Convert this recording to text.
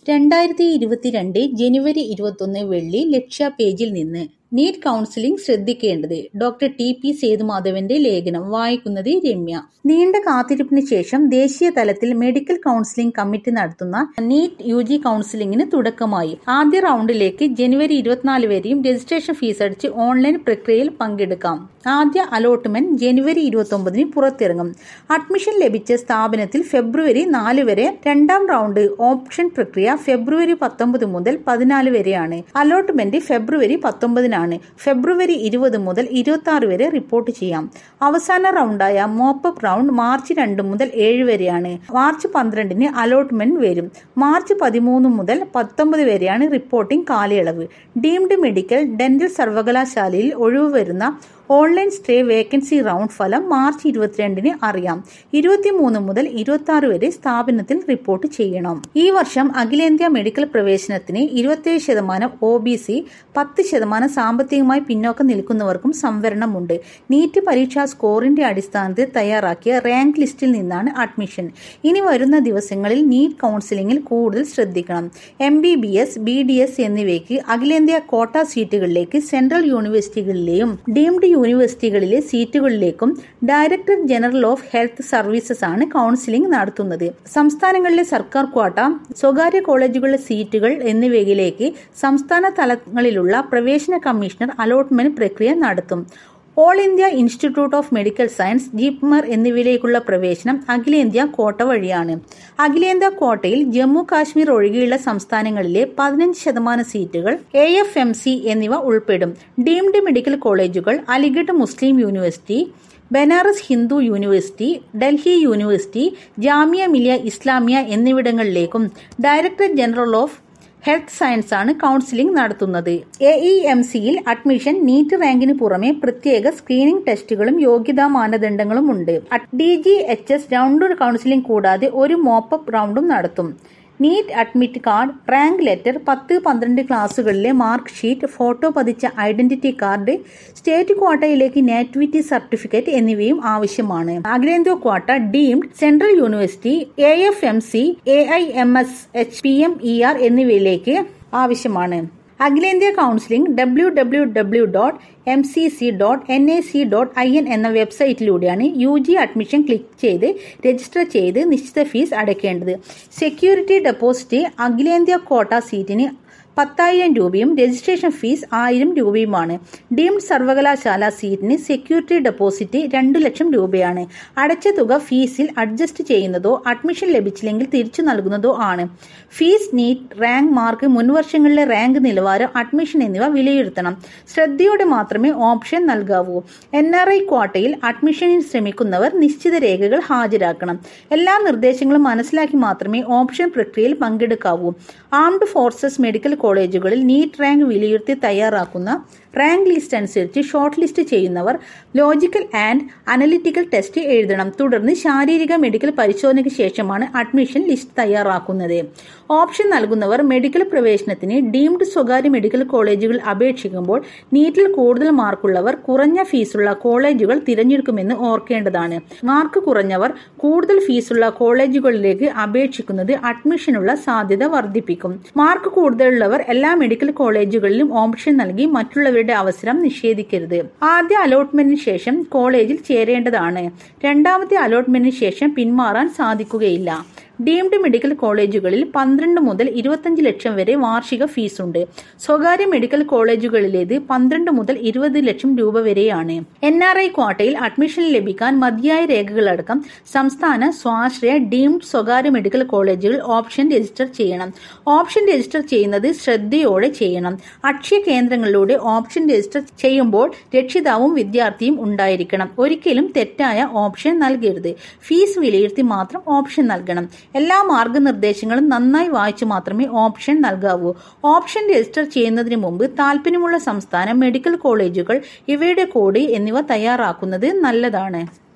രണ്ടായിരത്തി ഇരുപത്തിരണ്ട് ജനുവരി ഇരുപത്തൊന്ന് വെള്ളി ലക്ഷ്യ പേജിൽ നിന്ന് നീറ്റ് കൗൺസിലിംഗ് ശ്രദ്ധിക്കേണ്ടത് ഡോക്ടർ ടി പി സേതുമാധവന്റെ ലേഖനം വായിക്കുന്നത് രമ്യ നീണ്ട കാത്തിരിപ്പിന് ശേഷം ദേശീയ തലത്തിൽ മെഡിക്കൽ കൗൺസിലിംഗ് കമ്മിറ്റി നടത്തുന്ന നീറ്റ് യു ജി കൗൺസിലിംഗിന് തുടക്കമായി ആദ്യ റൗണ്ടിലേക്ക് ജനുവരി ഇരുപത്തിനാല് വരെയും രജിസ്ട്രേഷൻ ഫീസ് അടിച്ച് ഓൺലൈൻ പ്രക്രിയയിൽ പങ്കെടുക്കാം ആദ്യ അലോട്ട്മെന്റ് ജനുവരി ഇരുപത്തൊമ്പതിന് പുറത്തിറങ്ങും അഡ്മിഷൻ ലഭിച്ച സ്ഥാപനത്തിൽ ഫെബ്രുവരി നാല് വരെ രണ്ടാം റൗണ്ട് ഓപ്ഷൻ പ്രക്രിയ ഫെബ്രുവരി പത്തൊമ്പത് മുതൽ പതിനാല് വരെയാണ് അലോട്ട്മെന്റ് ഫെബ്രുവരി പത്തൊമ്പതിനാണ് ഫെബ്രുവരി ഇരുപത് മുതൽ ഇരുപത്തി ആറ് വരെ റിപ്പോർട്ട് ചെയ്യാം അവസാന റൗണ്ടായ മോപ്പപ്പ് റൗണ്ട് മാർച്ച് രണ്ട് മുതൽ ഏഴ് വരെയാണ് മാർച്ച് പന്ത്രണ്ടിന് അലോട്ട്മെന്റ് വരും മാർച്ച് പതിമൂന്ന് മുതൽ പത്തൊമ്പത് വരെയാണ് റിപ്പോർട്ടിംഗ് കാലയളവ് ഡീംഡ് മെഡിക്കൽ ഡെന്റൽ സർവകലാശാലയിൽ ഒഴിവ് വരുന്ന ഓൺലൈൻ സ്റ്റേ വേക്കൻസി റൗണ്ട് ഫലം മാർച്ച് ഇരുപത്തിരണ്ടിന് അറിയാം ഇരുപത്തിമൂന്ന് മുതൽ ഇരുപത്തി ആറ് വരെ സ്ഥാപനത്തിൽ റിപ്പോർട്ട് ചെയ്യണം ഈ വർഷം അഖിലേന്ത്യാ മെഡിക്കൽ പ്രവേശനത്തിന് ഇരുപത്തിയേഴ് ശതമാനം ഒ ബി സി പത്ത് ശതമാനം സാമ്പത്തികമായി പിന്നോക്കം നിൽക്കുന്നവർക്കും സംവരണമുണ്ട് നീറ്റ് പരീക്ഷാ സ്കോറിന്റെ അടിസ്ഥാനത്തിൽ തയ്യാറാക്കിയ റാങ്ക് ലിസ്റ്റിൽ നിന്നാണ് അഡ്മിഷൻ ഇനി വരുന്ന ദിവസങ്ങളിൽ നീറ്റ് കൗൺസിലിംഗിൽ കൂടുതൽ ശ്രദ്ധിക്കണം M B B S B D S എന്നിവയ്ക്ക് അഖിലേന്ത്യാ കോട്ട സീറ്റുകളിലേക്ക് സെൻട്രൽ യൂണിവേഴ്സിറ്റികളിലെയും ഡീംഡ് യൂണിവേഴ്സിറ്റികളിലെ സീറ്റുകളിലേക്കും director general of health services ആണ് കൗൺസിലിംഗ് നടത്തുന്നത് സംസ്ഥാനങ്ങളിലെ സർക്കാർ ക്വാട്ട സ്വകാര്യ കോളേജുകളിലെ സീറ്റുകൾ എന്നിവയിലേക്ക് സംസ്ഥാന തലങ്ങളിലുള്ള പ്രവേശന കമ്മീഷണർ അലോട്ട്മെന്റ് പ്രക്രിയ നടത്തും all India institute of medical science JIPMER എന്നിവയിലേക്കുള്ള പ്രവേശനം അഖിലേന്ത്യാ കോട്ട വഴിയാണ് അഖിലേന്ത്യാ കോട്ടയിൽ ജമ്മു കാശ്മീർ ഒഴികെയുള്ള സംസ്ഥാനങ്ങളിലെ പതിനഞ്ച് ശതമാനം സീറ്റുകൾ എ എഫ് എം സി എന്നിവ ഉൾപ്പെടും ഡീംഡ് മെഡിക്കൽ കോളേജുകൾ Aligarh Muslim university Banaras Hindu university Delhi university Jamia Millia Islamia എന്നിവിടങ്ങളിലേക്കും director general of health science ആണ് കൗൺസിലിംഗ് നടത്തുന്നത് എ ഇ എം സിയിൽ അഡ്മിഷൻ നീറ്റ് റാങ്കിന് പുറമെ പ്രത്യേക സ്ക്രീനിംഗ് ടെസ്റ്റുകളും യോഗ്യതാ മാനദണ്ഡങ്ങളും ഉണ്ട് D G H S round counselling കൂടാതെ ഒരു മോപ്പപ്പ് റൗണ്ടും നടത്തും NEET admit card rank letter പത്ത് പന്ത്രണ്ട് ക്ലാസുകളിലെ മാർക്ക് ഷീറ്റ് ഫോട്ടോ പതിച്ച ഐഡന്റിറ്റി കാർഡ് സ്റ്റേറ്റ് ക്വാട്ടയിലേക്ക് നാറ്റിവിറ്റി സർട്ടിഫിക്കറ്റ് എന്നിവയും ആവശ്യമാണ് അഖിലേന്ത്യാ quota deemed central university A F M C A I M S H P M E R എന്നിവയിലേക്ക് ആവശ്യമാണ് അഖിലേന്ത്യാ counselling W W W dot M C C dot N A C dot I N എന്ന വെബ്സൈറ്റിലൂടെയാണ് U G admission click ചെയ്ത് register ചെയ്ത് നിശ്ചിത fees അടയ്ക്കേണ്ടത് security deposit അഖിലേന്ത്യാ കോട്ട സീറ്റിന് പത്തായിരം രൂപയും രജിസ്ട്രേഷൻ ഫീസ് ആയിരം രൂപയുമാണ് ഡീംഡ് സർവകലാശാല സീറ്റിന് സെക്യൂരിറ്റി ഡെപ്പോസിറ്റ് രണ്ടു ലക്ഷം രൂപയാണ് അടച്ച തുക ഫീസിൽ അഡ്ജസ്റ്റ് ചെയ്യുന്നതോ അഡ്മിഷൻ ലഭിച്ചില്ലെങ്കിൽ തിരിച്ചു നൽകുന്നതോ ആണ് ഫീസ് നീറ്റ് റാങ്ക് മാർക്ക് മുൻവർഷങ്ങളിലെ റാങ്ക് നിലവാരം അഡ്മിഷൻ എന്നിവ വിലയിരുത്തണം ശ്രദ്ധയോടെ മാത്രമേ ഓപ്ഷൻ നൽകാവൂ എൻ ആർ ഐ ക്വാട്ടയിൽ അഡ്മിഷനിൽ ശ്രമിക്കുന്നവർ നിശ്ചിത രേഖകൾ ഹാജരാക്കണം എല്ലാ നിർദ്ദേശങ്ങളും മനസ്സിലാക്കി മാത്രമേ ഓപ്ഷൻ പ്രക്രിയയിൽ പങ്കെടുക്കാവൂ ആംഡ് ഫോഴ്സസ് മെഡിക്കൽ കോളേജുകളിൽ നീറ്റ് റാങ്ക് വിലയിരുത്തി തയ്യാറാക്കുന്ന റാങ്ക് ലിസ്റ്റ് അനുസരിച്ച് ഷോർട്ട് ലിസ്റ്റ് ചെയ്യുന്നവർ ലോജിക്കൽ ആൻഡ് അനലിറ്റിക്കൽ ടെസ്റ്റ് എഴുതണം തുടർന്ന് ശാരീരിക മെഡിക്കൽ പരിശോധനയ്ക്ക് ശേഷമാണ് അഡ്മിഷൻ ലിസ്റ്റ് തയ്യാറാക്കുന്നത് ഓപ്ഷൻ നൽകുന്നവർ മെഡിക്കൽ പ്രവേശനത്തിന് ഡീംഡ് സ്വകാര്യ മെഡിക്കൽ കോളേജുകൾ അപേക്ഷിക്കുമ്പോൾ നീറ്റിൽ കൂടുതൽ മാർക്കുള്ളവർ കുറഞ്ഞ ഫീസുള്ള കോളേജുകൾ തിരഞ്ഞെടുക്കുമെന്ന് ഓർക്കേണ്ടതാണ് മാർക്ക് കുറഞ്ഞവർ കൂടുതൽ ഫീസുള്ള കോളേജുകളിലേക്ക് അപേക്ഷിക്കുന്നത് അഡ്മിഷനുള്ള സാധ്യത വർദ്ധിപ്പിക്കും മാർക്ക് കൂടുതലുള്ളവർ എല്ലാ മെഡിക്കൽ കോളേജുകളിലും ഓപ്ഷൻ നൽകി മറ്റുള്ളവരുടെ അവസരം നിഷേധിക്കരുത് ആദ്യ അലോട്ട്മെന്റിന് ശേഷം കോളേജിൽ ചേരേണ്ടതാണ് രണ്ടാമത്തെ അലോട്ട്മെന്റിന് ശേഷം പിന്മാറാൻ സാധിക്കുകയില്ല ഡീംഡ് മെഡിക്കൽ കോളേജുകളിൽ പന്ത്രണ്ട് മുതൽ ഇരുപത്തഞ്ച് ലക്ഷം വരെ വാർഷിക ഫീസുണ്ട് സ്വകാര്യ മെഡിക്കൽ കോളേജുകളിലേത് പന്ത്രണ്ട് മുതൽ ഇരുപത് ലക്ഷം രൂപ വരെയാണ് എൻ ആർ ഐ ക്വാട്ടയിൽ അഡ്മിഷൻ ലഭിക്കാൻ മതിയായ രേഖകളടക്കം സംസ്ഥാന സ്വാശ്രയ ഡീംഡ് സ്വകാര്യ മെഡിക്കൽ കോളേജുകൾ ഓപ്ഷൻ രജിസ്റ്റർ ചെയ്യണം ഓപ്ഷൻ രജിസ്റ്റർ ചെയ്യുന്നത് ശ്രദ്ധയോടെ ചെയ്യണം അക്ഷയ കേന്ദ്രങ്ങളിലൂടെ ഓപ്ഷൻ രജിസ്റ്റർ ചെയ്യുമ്പോൾ രക്ഷിതാവും വിദ്യാർത്ഥിയും ഉണ്ടായിരിക്കണം ഒരിക്കലും തെറ്റായ ഓപ്ഷൻ നൽകരുത് ഫീസ് വിലയിരുത്തി മാത്രം ഓപ്ഷൻ നൽകണം എല്ലാ മാർഗനിർദ്ദേശങ്ങളും നന്നായി വായിച്ചു മാത്രമേ ഓപ്ഷൻ നൽകാവൂ ഓപ്ഷൻ രജിസ്റ്റർ ചെയ്യുന്നതിന് മുമ്പ് താല്പര്യമുള്ള സംസ്ഥാനം മെഡിക്കൽ കോളേജുകൾ ഇവയുടെ കോഡ് എന്നിവ തയ്യാറാക്കുന്നത് നല്ലതാണ്